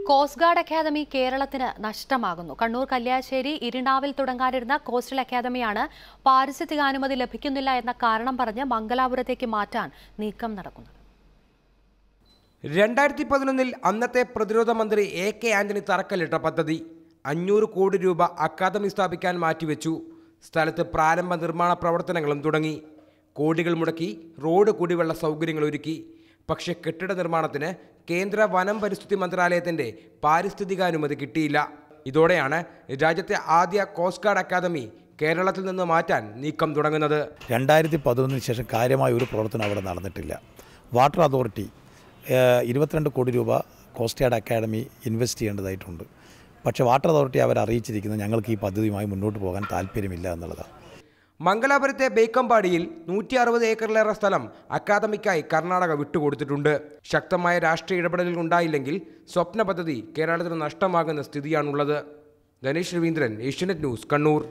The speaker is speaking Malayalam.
കോസ്റ്റ് ഗാർഡ് അക്കാദമി കേരളത്തിന് നഷ്ടമാകുന്നു കണ്ണൂർ കല്യാശ്ശേരി ഇരിണാവിൽ തുടങ്ങാനിരുന്ന കോസ്റ്റൽ അക്കാദമിയാണ് പാരിസ്ഥിതികാനുമതി ലഭിക്കുന്നില്ല എന്ന കാരണം പറഞ്ഞ് മംഗലാപുരത്തേക്ക് മാറ്റാൻ നീക്കം നടക്കുന്നത് രണ്ടായിരത്തി പതിനൊന്നിൽ അന്നത്തെ പ്രതിരോധ മന്ത്രി എ കെ ആന്റണി തറക്കല്ലിട്ട പദ്ധതി അഞ്ഞൂറ് കോടി രൂപ അക്കാദമി സ്ഥാപിക്കാൻ മാറ്റിവെച്ചു സ്ഥലത്ത് പ്രാരംഭ നിർമ്മാണ പ്രവർത്തനങ്ങളും തുടങ്ങി കോടികൾ മുടക്കി റോഡ് കുടിവെള്ള സൗകര്യങ്ങൾ ഒരുക്കി പക്ഷേ കെട്ടിട നിർമ്മാണത്തിന് കേന്ദ്ര വനം പരിസ്ഥിതി മന്ത്രാലയത്തിന്റെ പാരിസ്ഥിതികാനുമതി കിട്ടിയില്ല ഇതോടെയാണ് രാജ്യത്തെ ആദ്യ കോസ്റ്റ് ഗാർഡ് അക്കാദമി കേരളത്തിൽ നിന്ന് മാറ്റാൻ നീക്കം തുടങ്ങുന്നത് രണ്ടായിരത്തി പതിനൊന്നിന് ശേഷം കാര്യമായ ഒരു പ്രവർത്തനം അവിടെ നടന്നിട്ടില്ല വാട്ടർ അതോറിറ്റി ഏഹ്, ഇരുപത്തിരണ്ട് കോടി രൂപ കോസ്റ്റ് ഗാർഡ് അക്കാഡമി ഇൻവെസ്റ്റ് ചെയ്യേണ്ടതായിട്ടുണ്ട് പക്ഷേ വാട്ടർ അതോറിറ്റി അവർ അറിയിച്ചിരിക്കുന്നത് ഞങ്ങൾക്ക് ഈ പദ്ധതിയുമായി മുന്നോട്ട് പോകാൻ താല്പര്യമില്ല എന്നുള്ളതാണ് മംഗലാപുരത്തെ ബേക്കമ്പാടിയിൽ നൂറ്റി അറുപത് ഏക്കറിലേറെ സ്ഥലം അക്കാദമിക്കായി കർണാടക വിട്ടുകൊടുത്തിട്ടുണ്ട് ശക്തമായ രാഷ്ട്രീയ ഇടപെടലുകൾ ഉണ്ടായില്ലെങ്കിൽ സ്വപ്ന പദ്ധതി കേരളത്തിന് നഷ്ടമാകുന്ന സ്ഥിതിയാണുള്ളത് ധനേഷ് രവീന്ദ്രൻ ഏഷ്യനെറ്റ് ന്യൂസ് കണ്ണൂർ